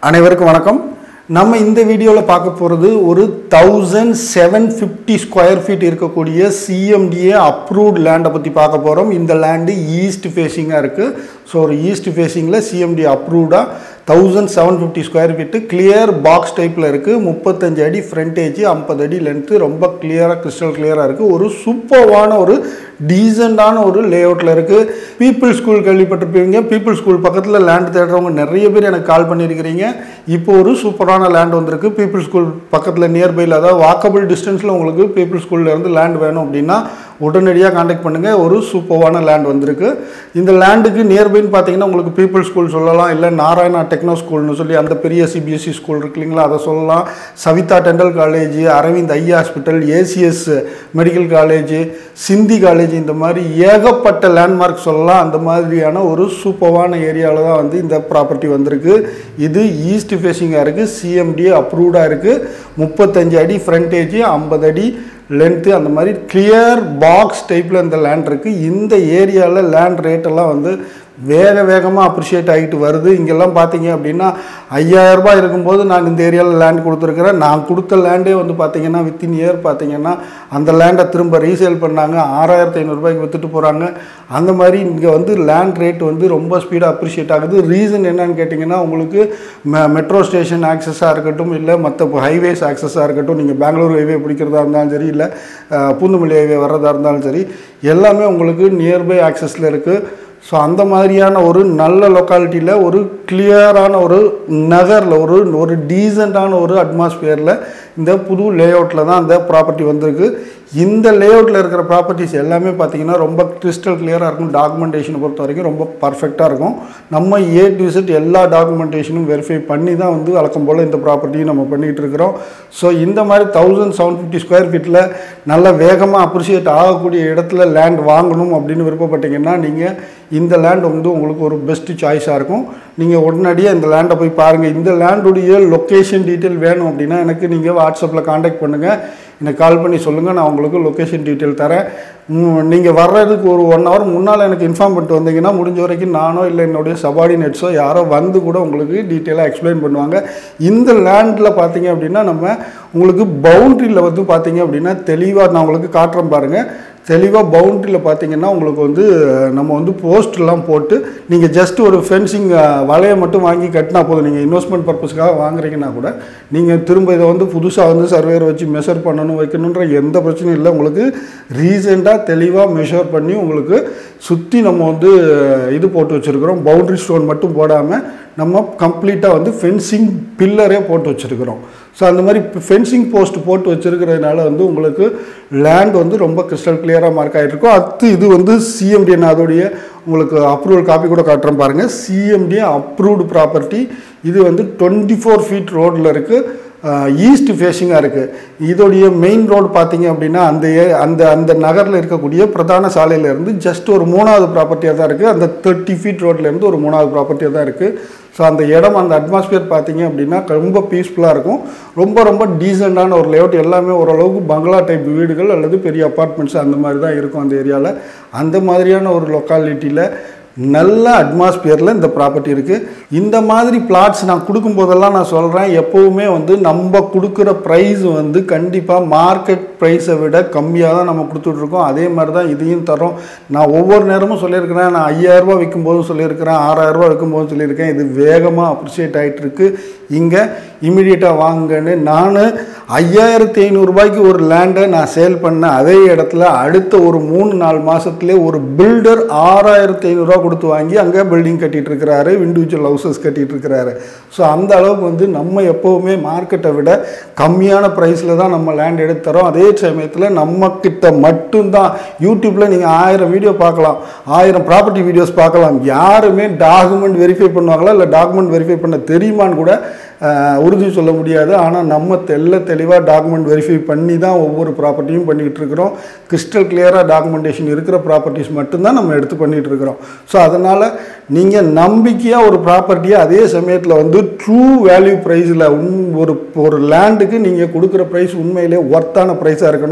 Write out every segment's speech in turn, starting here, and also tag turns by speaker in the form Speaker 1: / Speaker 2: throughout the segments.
Speaker 1: அனைவருக்கும் வணக்கம் நம்ம இந்த வீடியோவில் பார்க்க போகிறது ஒரு thousand seven fifty square feet இருக்கக்கூடிய சிஎம்டிஏ அப்ரூவ்ட் லேண்டை பற்றி பார்க்க போகிறோம் இந்த லேண்டு ஈஸ்ட் ஃபேஸிங்காக இருக்குது ஸோ ஒரு ஈஸ்ட் ஃபேஸிங்கில் சிஎம்டி அப்ரூவ்டாக thousand seven fifty square feet clear box டைப்பில் இருக்குது முப்பத்தஞ்சு அடி ஃப்ரண்டேஜ் ஐம்பது அடி லென்த்து ரொம்ப கிளியராக கிறிஸ்டல் கிளியராக இருக்குது ஒரு சூப்பர்வான ஒரு டீசெண்டான ஒரு லேஅவுட்டில் இருக்குது பீப்புள் ஸ்கூல் கேள்விப்பட்டிருப்பீங்க பீப்புள் ஸ்கூல் பக்கத்தில் லேண்ட் தேடுறவங்க நிறைய பேர் எனக்கு கால் பண்ணியிருக்கிறீங்க இப்போ ஒரு சூப்பரான லேண்ட் வந்திருக்கு பீப்புள் ஸ்கூல் பக்கத்தில் நியர்பையில் அதாவது வாக்கபிள் டிஸ்டன்ஸில் உங்களுக்கு பீப்புள் ஸ்கூல்லேருந்து லேண்ட் வேணும் அப்படின்னா உடனடியாக காண்டாக்ட் பண்ணுங்கள் ஒரு சூப்பர்வான லேண்ட் வந்திருக்கு இந்த லேண்டுக்கு நியர்பைன்னு பார்த்தீங்கன்னா உங்களுக்கு பீப்புள் ஸ்கூல் சொல்லலாம் இல்லை நாராயணா டெக்னோ ஸ்கூல்னு சொல்லி அந்த பெரிய சிபிஎஸ்சி ஸ்கூல் இருக்கு இல்லைங்களா அதை சொல்லலாம் Savitha dental college Aravind eye hospital ACS medical college Sindhi college இந்த மாதிரி ஏகப்பட்ட லேண்ட்மார்க் சொல்லலாம் அந்த மாதிரியான ஒரு சூப்பர்வான ஏரியாவில் தான் வந்து இந்த ப்ராப்பர்ட்டி வந்திருக்கு இது ஈஸ்ட் ஃபேஸிங்காக இருக்குது சிஎம்டி அப்ரூவ்டாக இருக்குது முப்பத்தஞ்சு அடி ஃப்ரண்டேஜ் ஐம்பது அடி லென்த்து அந்த மாதிரி கிளியர் பாக்ஸ் டைப்பில் இந்த லேண்ட் இருக்குது இந்த ஏரியாவில் லேண்ட் ரேட்டெல்லாம் வந்து வேக வேகமாக அப்ரிஷியேட் ஆகிட்டு வருது இங்கெல்லாம் பார்த்தீங்க அப்படின்னா ஐயாயிரரூபா இருக்கும்போது நான் இந்த ஏரியாவில் லேண்ட் கொடுத்துருக்குறேன் நான் கொடுத்த லேண்டே வந்து பார்த்தீங்கன்னா வித்தின் இயர் பார்த்தீங்கன்னா அந்த லேண்டை திரும்ப ரீசேல் பண்ணாங்க ஆறாயிரத்தி ஐநூறுரூபாய்க்கு விற்றுட்டு போகிறாங்க அந்த மாதிரி இங்கே வந்து லேண்ட் ரேட் வந்து ரொம்ப ஸ்பீடாக அப்ரிஷியேட் ஆகுது ரீசன் என்னன்னு கேட்டிங்கன்னா உங்களுக்கு மெட்ரோ ஸ்டேஷன் ஆக்சஸாக இருக்கட்டும் இல்லை மற்ற ஹைவேஸ் ஆக்சஸாக இருக்கட்டும் நீங்கள் பெங்களூர் ஹைவே பிடிக்கிறதா இருந்தாலும் சரி இல்லை அஹ், பூந்தமல்லி ஹைவே வர்றதா இருந்தாலும் சரி எல்லாமே உங்களுக்கு நியர்பை ஆக்சஸில் இருக்குது ஸோ அந்த மாதிரியான ஒரு நல்ல லொக்காலிட்டியில் ஒரு கிளியரான ஒரு நகரில் ஒரு ஒரு டீசெண்டான ஒரு அட்மாஸ்பியரில் இந்த புது லேஅவுட்டில் தான் அந்த ப்ராப்பர்ட்டி வந்திருக்கு இந்த லேஅவுட்டில் இருக்கிற ப்ராப்பர்ட்டிஸ் எல்லாமே பார்த்தீங்கன்னா ரொம்ப கிறிஸ்டல் கிளியராக இருக்கும் டாக்குமெண்டேஷனை பொறுத்த வரைக்கும் ரொம்ப பர்ஃபெக்டாக இருக்கும் நம்ம ஏ டு விசிட் எல்லா டாக்குமெண்டேஷனும் வெரிஃபை பண்ணி தான் வந்து வழக்கம் போல் இந்த ப்ராப்பர்ட்டியும் நம்ம பண்ணிகிட்டு இருக்கிறோம் ஸோ இந்த மாதிரி தௌசண்ட் செவன் ஃபிஃப்டி ஸ்கொயர் ஃபீட்டில் நல்ல வேகமாக அப்ரிஷியேட் ஆகக்கூடிய இடத்துல லேண்ட் வாங்கணும் அப்படின்னு விருப்பப்பட்டீங்கன்னா நீங்கள் இந்த லேண்ட் வந்து உங்களுக்கு ஒரு பெஸ்ட்டு சாய்ஸாக இருக்கும் நீங்கள் உடனடியாக இந்த லேண்டை போய் பாருங்கள் இந்த லேண்டுடைய லொக்கேஷன் டீட்டெயில் வேணும் அப்படின்னா எனக்கு நீங்கள் வாட்ஸ்அப்பில் காண்டாக்ட் பண்ணுங்கள் எனக்கு கால் பண்ணி சொல்லுங்கள் நான் உங்களுக்கு லொக்கேஷன் டீட்டெயில் தரேன் நீங்கள் வர்றதுக்கு ஒரு ஒன் ஹவர் முன்னால் எனக்கு இன்ஃபார்ம் பண்ணிட்டு வந்தீங்கன்னா முடிஞ்ச வரைக்கும் நானோ இல்லை என்னுடைய சபார்டினேட்ஸோ யாரோ வந்து கூட உங்களுக்கு டீட்டெயிலாக எக்ஸ்பிளைன் பண்ணுவாங்க இந்த லேண்டில் பார்த்தீங்க அப்படின்னா நம்ம உங்களுக்கு பவுண்ட்ரியில் வந்து பார்த்தீங்க அப்படின்னா தெளிவாக நான் உங்களுக்கு காட்டுறேன் பாருங்கள் தெளிவாக பவுண்ட்ரியில் பார்த்தீங்கன்னா உங்களுக்கு வந்து நம்ம வந்து போஸ்ட்லாம் போட்டு நீங்கள் ஜஸ்ட் ஒரு ஃபென்சிங் வலையை மட்டும் வாங்கி கட்டினா போதும் நீங்கள் இன்வெஸ்ட்மெண்ட் பர்பஸ்க்காக வாங்குறீங்கன்னா கூட நீங்கள் திரும்ப இதை வந்து புதுசாக வந்து சர்வேர் வச்சு மெஷர் பண்ணணும் வைக்கணுன்ற எந்த பிரச்சனையும் இல்லை உங்களுக்கு ரீசெண்டாக தெளிவாக மெஷர் பண்ணி உங்களுக்கு சுற்றி நம்ம வந்து இது போட்டு வச்சுருக்கிறோம் பவுண்ட்ரி ஸ்டோன் மட்டும் போடாமல் நம்ம கம்ப்ளீட்டாக வந்து ஃபென்சிங் பில்லரே போட்டு வச்சுருக்கிறோம் ஸோ அந்த மாதிரி ஃபென்சிங் போஸ்ட் போட்டு வச்சுருக்கிறதுனால வந்து உங்களுக்கு லேண்ட் வந்து ரொம்ப கிறிஸ்டல் கிளியராக மார்க் ஆகிட்டு இருக்கும் அடுத்து இது வந்து சிஎம்டி நான் அதோடைய உங்களுக்கு அப்ரூவல் காப்பி கூட காட்டுறேன் பாருங்கள் சிஎம்டி அப்ரூவ்டு ப்ராப்பர்ட்டி இது வந்து டுவெண்ட்டி ஃபோர் ஃபீட் ரோட்டில் இருக்குது ஈஸ்ட் ஃபேஸிங்காக இருக்குது இதோடைய மெயின் ரோடு பார்த்தீங்க அப்படின்னா அந்த ஏ- அந்த அந்த நகரில் இருக்கக்கூடிய பிரதான சாலையிலேருந்து ஜஸ்ட் ஒரு மூணாவது ப்ராப்பர்ட்டியாக தான் இருக்குது அந்த தேர்ட்டி ஃபீட் ரோட்லேருந்து ஒரு மூணாவது ப்ராப்பர்ட்டியாக தான் இருக்குது ஸோ அந்த இடம் அந்த அட்மாஸ்பியர் பார்த்தீங்க அப்படின்னா ரொம்ப பீஸ்ஃபுல்லாக இருக்கும் ரொம்ப ரொம்ப டீசெண்டான ஒரு லேஅவுட் எல்லாமே ஓரளவுக்கு பங்களா டைப் வீடுகள் அல்லது பெரிய அப்பார்ட்மெண்ட்ஸ் அந்த மாதிரி தான் இருக்கும் அந்த ஏரியாவில் அந்த மாதிரியான ஒரு லொக்காலிட்டியில் நல்ல அட்மாஸ்பியரில் இந்த ப்ராப்பர்ட்டி இருக்குது இந்த மாதிரி பிளாட்ஸ் நான் கொடுக்கும்போதெல்லாம் நான் சொல்கிறேன் எப்போவுமே வந்து நம்ம கொடுக்குற ப்ரைஸ் வந்து கண்டிப்பாக மார்க்கெட் ப்ரைஸை விட கம்மியாக தான் நம்ம கொடுத்துட்ருக்கோம் அதே மாதிரி தான் இதையும் தரோம் நான் ஒவ்வொரு நேரமும் சொல்லியிருக்கிறேன் நான் ஐயாயிரரூபா விற்கும்போதும் சொல்லியிருக்கிறேன் ஆறாயிரரூபா விற்கும்போதும் சொல்லியிருக்கேன் இது வேகமாக அப்ரிஷியேட் ஆகிட்டு இருக்கு இங்கே இமிடியேட்டாக வாங்குங்கன்னு நான் ஐயாயிரத்தி ஐநூறுரூபாய்க்கு ஒரு லேண்டை நான் சேல் பண்ண அதே இடத்துல அடுத்த ஒரு மூணு நாலு மாதத்துலேயே ஒரு பில்டர் ஆறாயிரத்தி ஐநூறுரூவா கொடுத்து வாங்கி அங்கே பில்டிங் கட்டிட்டு இருக்கிறாரு இண்டிவிஜுவல் ஹவுசஸ் கட்டிட்டு இருக்கிறாரு ஸோ அந்த அளவுக்கு வந்து நம்ம எப்போவுமே மார்க்கெட்டை விட கம்மியான ப்ரைஸில் தான் நம்ம லேண்ட் எடுத்து தரோம் அதே சமயத்தில் நம்ம கிட்ட மட்டும்தான் யூடியூப்பில் நீங்கள் ஆயிரம் வீடியோ பார்க்கலாம் ஆயிரம் ப்ராப்பர்ட்டி வீடியோஸ் பார்க்கலாம் யாருமே டாக்குமெண்ட் வெரிஃபை பண்ணுவாங்களா இல்லை டாக்குமெண்ட் வெரிஃபை பண்ண தெரியுமான்னு கூட அஹ், உறுதி சொல்ல முடியாது ஆனால் நம்ம தெல்ல தெளிவாக டாக்குமெண்ட் வெரிஃபை பண்ணி தான் ஒவ்வொரு ப்ராப்பர்ட்டியும் பண்ணிக்கிட்டு இருக்கிறோம் கிறிஸ்டல் கிளியராக டாக்குமெண்டேஷன் இருக்கிற ப்ராப்பர்ட்டிஸ் மட்டும்தான் நம்ம எடுத்து பண்ணிகிட்டு இருக்கிறோம் ஸோ அதனால் நீங்கள் நம்பிக்கையாக ஒரு ப்ராப்பர்ட்டியை அதே சமயத்தில் வந்து ட்ரூ வேல்யூ ப்ரைஸில் ஒரு ஒரு லேண்டுக்கு நீங்கள் கொடுக்குற ப்ரைஸ் உண்மையிலே ஒர்த்தான ப்ரைஸாக இருக்கணும்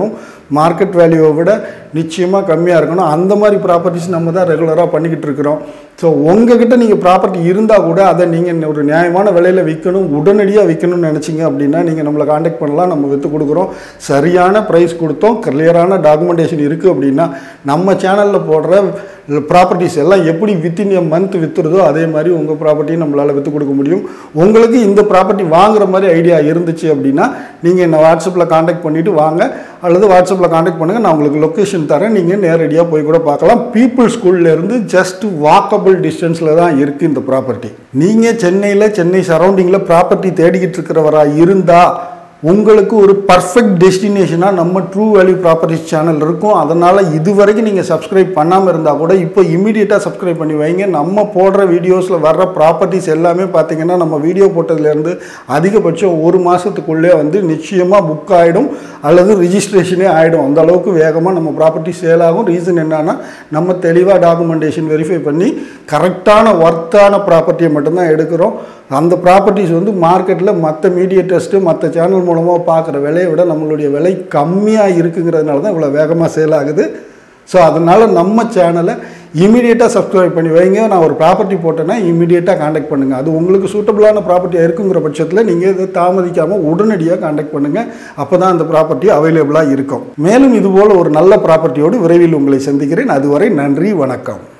Speaker 1: மார்க்கெட் வேல்யூவை விட நிச்சயமாக கம்மியாக இருக்கணும் அந்த மாதிரி ப்ராப்பர்ட்டிஸ் நம்ம தான் ரெகுலராக பண்ணிக்கிட்டு இருக்கிறோம் ஸோ உங்ககிட்ட நீங்கள் ப்ராப்பர்ட்டி இருந்தால் கூட அதை நீங்கள் ஒரு நியாயமான விலையில் விற்கணும் உடனடியாக விற்கணும்னு நினச்சிங்க அப்படின்னா நீங்கள் நம்மளை காண்டாக்ட் பண்ணலாம் நம்ம விற்று கொடுக்குறோம் சரியான ப்ரைஸ் கொடுத்தோம் கிளியரான டாக்குமெண்டேஷன் இருக்குது அப்படின்னா நம்ம சேனலில் போடுற ப்ராப்பர்ட்டிஸ் எல்லாம் எப்படி வித்தின் எ மந்த் விற்றுறதோ அதே மாதிரி உங்கள் ப்ராப்பர்ட்டியும் நம்மளால் விற்று கொடுக்க முடியும் உங்களுக்கு இந்த ப்ராப்பர்ட்டி வாங்குற மாதிரி ஐடியா இருந்துச்சு அப்படின்னா நீங்கள் என்னை வாட்ஸ்அப்பில் காண்டாக்ட் பண்ணிவிட்டு வாங்க அல்லது வாட்ஸ்அப்பில் காண்டாக்ட் பண்ணுங்கள் நான் உங்களுக்கு லொக்கேஷன் தரேன் நீங்கள் நேரடியாக போய் கூட பார்க்கலாம் பீப்புள் ஸ்கூல்லேருந்து ஜஸ்ட் வாக்கபிள் டிஸ்டன்ஸில் தான் இருக்குது இந்த ப்ராப்பர்ட்டி நீங்கள் சென்னையில் சென்னை சரௌண்டிங்கில் ப்ராப்பர்ட்டி தேடிக்கிட்டு இருக்கிறவராக இருந்தால் உங்களுக்கு ஒரு பர்ஃபெக்ட் டெஸ்டினேஷனாக நம்ம ட்ரூ வேல்யூ ப்ராப்பர்ட்டிஸ் சேனல் இருக்கும் அதனால் இது வரைக்கும் நீங்கள் சப்ஸ்கிரைப் பண்ணாமல் இருந்தால் கூட இப்போ இமீடியட்டாக சப்ஸ்கிரைப் பண்ணி வைங்க நம்ம போடுற வீடியோஸில் வர்ற ப்ராப்பர்ட்டிஸ் எல்லாமே பார்த்தீங்கன்னா நம்ம வீடியோ போட்டதுலேருந்து அதிகபட்சம் ஒரு மாதத்துக்குள்ளே வந்து நிச்சயமாக புக் ஆகிடும் அல்லது ரிஜிஸ்ட்ரேஷனே ஆகிடும் அந்த அளவுக்கு வேகமாக நம்ம ப்ராப்பர்ட்டி சேல் ஆகும் ரீசன் என்னன்னா நம்ம தெளிவாக டாக்குமெண்டேஷன் வெரிஃபை பண்ணி கரெக்டான ஒர்த்தான ப்ராப்பர்ட்டியை மட்டும்தான் எடுக்கிறோம் அந்த ப்ராப்பர்ட்டிஸ் வந்து மார்க்கெட்டில் மற்ற மீடியேட்டர்ஸ்ட்டு மற்ற சேனல் மூலமாக பார்க்குற விலையை விட நம்மளுடைய விலை கம்மியாக இருக்குங்கிறதுனால தான் இவ்வளோ வேகமாக சேல் ஆகுது ஸோ அதனால் நம்ம சேனலை இமீடியட்டாக சப்ஸ்கிரைப் பண்ணி வைங்க நான் ஒரு ப்ராப்பர்ட்டி போட்டேன்னா இமீடியட்டாக காண்டாக்ட் பண்ணுங்கள் அது உங்களுக்கு சூட்டபிளான ப்ராப்பர்ட்டியாக இருக்குங்கிற பட்சத்தில் நீங்கள் இதை தாமதிக்காமல் உடனடியாக காண்டாக்ட் பண்ணுங்கள் அப்போ தான் அந்த ப்ராப்பர்ட்டி அவைலபிளாக இருக்கும் மேலும் இதுபோல் ஒரு நல்ல ப்ராப்பர்ட்டியோடு விரைவில் உங்களை சந்திக்கிறேன் அதுவரை நன்றி வணக்கம்